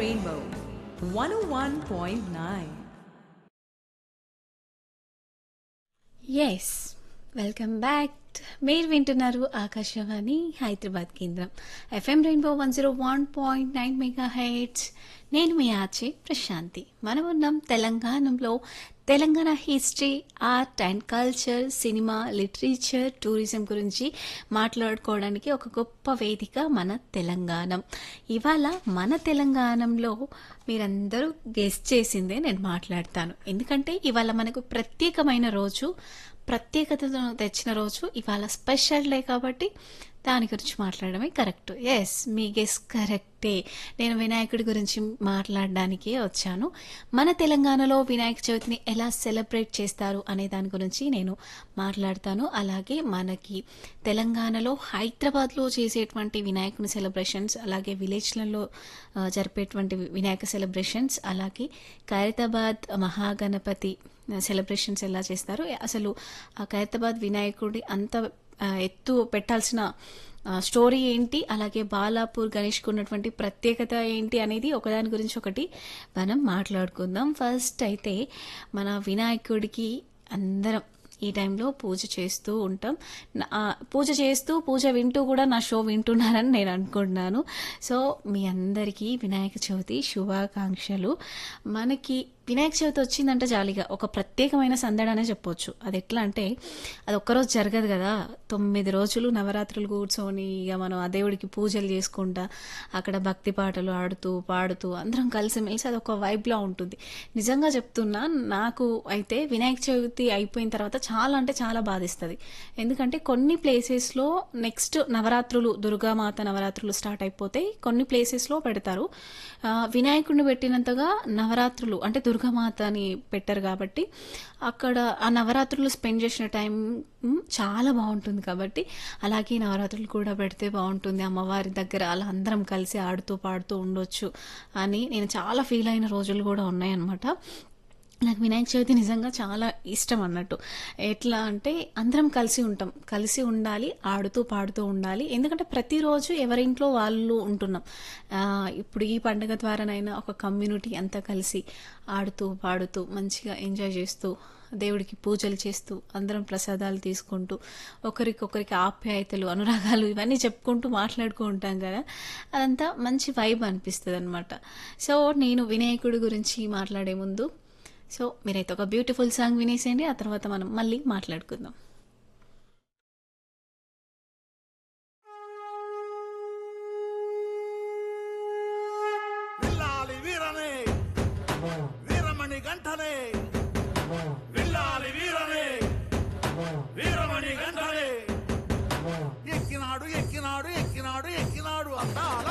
Rainbow 101.9. Yes welcome back మీరు వింటున్నారు ఆకాశవాణి హైదరాబాద్ కేంద్రం FM rainbow one zero one point nine megahertz నేను మీ ఆచే ప్రశాంతి మనం ఉన్నాం తెలంగాణలో Telangana history art and culture cinema literature tourism గురించి మాట్లాడుకోవడానికి ఒక గొప్ప వేదిక మన తెలంగాణ ఇవాళ మన తెలంగాణలో మీరందరూ గెస్ట్ చేసిందే నేను మాట్లాడతాను ఎందుకంటే ఇవాళ మనకు ప్రత్యేకమైన రోజు ప్రత్యేకతను తెచ్చిన రోజు ఇవాళ స్పెషల్ డే కాబట్టి దాని గురించి మాట్లాడడమే కరెక్ట్ ఎస్ మీ గెస్ కరెక్టే నేను వినాయకుడి గురించి మాట్లాడడానికే వచ్చాను మన తెలంగాణలో వినాయక చవితిని ఎలా సెలబ్రేట్ చేస్తారు అనే దాని గురించి నేను మాట్లాడతాను అలాగే మనకి తెలంగాణలో హైదరాబాద్లో చేసేటువంటి వినాయకుని సెలబ్రేషన్స్ అలాగే విలేజ్లలో ఆ, జరిపేటువంటి వినాయక సెలబ్రేషన్స్ అలాగే ఖైరతాబాద్ మహాగణపతి సెలబ్రేషన్స్ ఎలా చేస్తారు అసలు ఆ ఖైరతాబాద్ వినాయకుడి అంత ఆ, ఎత్తు పెట్టాల్సిన ఆ, స్టోరీ ఏంటి అలాగే బాలాపూర్ గణేష్కి ఉన్నటువంటి ప్రత్యేకత ఏంటి అనేది ఒకదాని గురించి ఒకటి మనం మాట్లాడుకుందాం ఫస్ట్ అయితే మన వినాయకుడికి అందరం ఈ టైంలో పూజ చేస్తూ ఉంటాం నా- ఆ, పూజ చేస్తూ పూజ వింటూ కూడా నా షో వింటున్నారని నేను అనుకుంటున్నాను సో మీ అందరికీ వినాయక చవితి శుభాకాంక్షలు మనకి వినాయక చవితి వచ్చిందంటే జాలీగా ఒక ప్రత్యేకమైన సందడనే చెప్పొచ్చు అది ఎట్లా అంటే అది ఒక్కరోజు జరగదు కదా తొమ్మిది రోజులు నవరాత్రులు కూర్చొని ఇక మనం ఆ దేవుడికి పూజలు చేసుకుంటా అక్కడ భక్తి పాటలు ఆడుతూ పాడుతూ అందరం కలిసిమెలిసి అది ఒక వైబ్లా ఉంటుంది నిజంగా చెప్తున్నా నాకు అయితే వినాయక చవితి అయిపోయిన తర్వాత చాలా అంటే చాలా బాధిస్తుంది ఎందుకంటే కొన్ని ప్లేసెస్లో నెక్స్ట్ నవరాత్రులు దుర్గామాత నవరాత్రులు స్టార్ట్ అయిపోతాయి కొన్ని ప్లేసెస్లో పెడతారు ఆ, వినాయకుడిని పెట్టినంతగా నవరాత్రులు అంటే దుర్గామాతని పెట్టారు కాబట్టి అక్కడ ఆ నవరాత్రులు స్పెండ్ చేసిన టైం మ్, చాలా బాగుంటుంది కాబట్టి అలాగే నవరాత్రులు కూడా పెడితే బాగుంటుంది అమ్మవారి దగ్గర అలా అందరం కలిసి ఆడుతూ పాడుతూ ఉండొచ్చు అని నేను చాలా ఫీల్ అయిన రోజులు కూడా ఉన్నాయన్నమాట నాకు వినాయక చవితి నిజంగా చాలా ఇష్టం అన్నట్టు ఎట్లా అంటే అందరం కలిసి ఉంటాం కలిసి ఉండాలి ఆడుతూ పాడుతూ ఉండాలి ఎందుకంటే ప్రతిరోజు ఎవరింట్లో వాళ్ళు ఉంటున్నాం ఆ, ఇప్పుడు ఈ పండుగ ద్వారానైనా ఒక కమ్యూనిటీ అంతా కలిసి ఆడుతూ పాడుతూ మంచిగా ఎంజాయ్ చేస్తూ దేవుడికి పూజలు చేస్తూ అందరం ప్రసాదాలు తీసుకుంటూ ఒకరికొకరికి ఆప్యాయతలు అనురాగాలు ఇవన్నీ చెప్పుకుంటూ మాట్లాడుతూ ఉంటాం కదా అదంతా మంచి వైబ్ అనిపిస్తుంది అనమాట సో నేను వినాయకుడి గురించి మాట్లాడే ముందు సో మీరైతే ఒక బ్యూటిఫుల్ సాంగ్ వినేసేయండి ఆ తర్వాత మనం మళ్ళీ మాట్లాడుకుందాం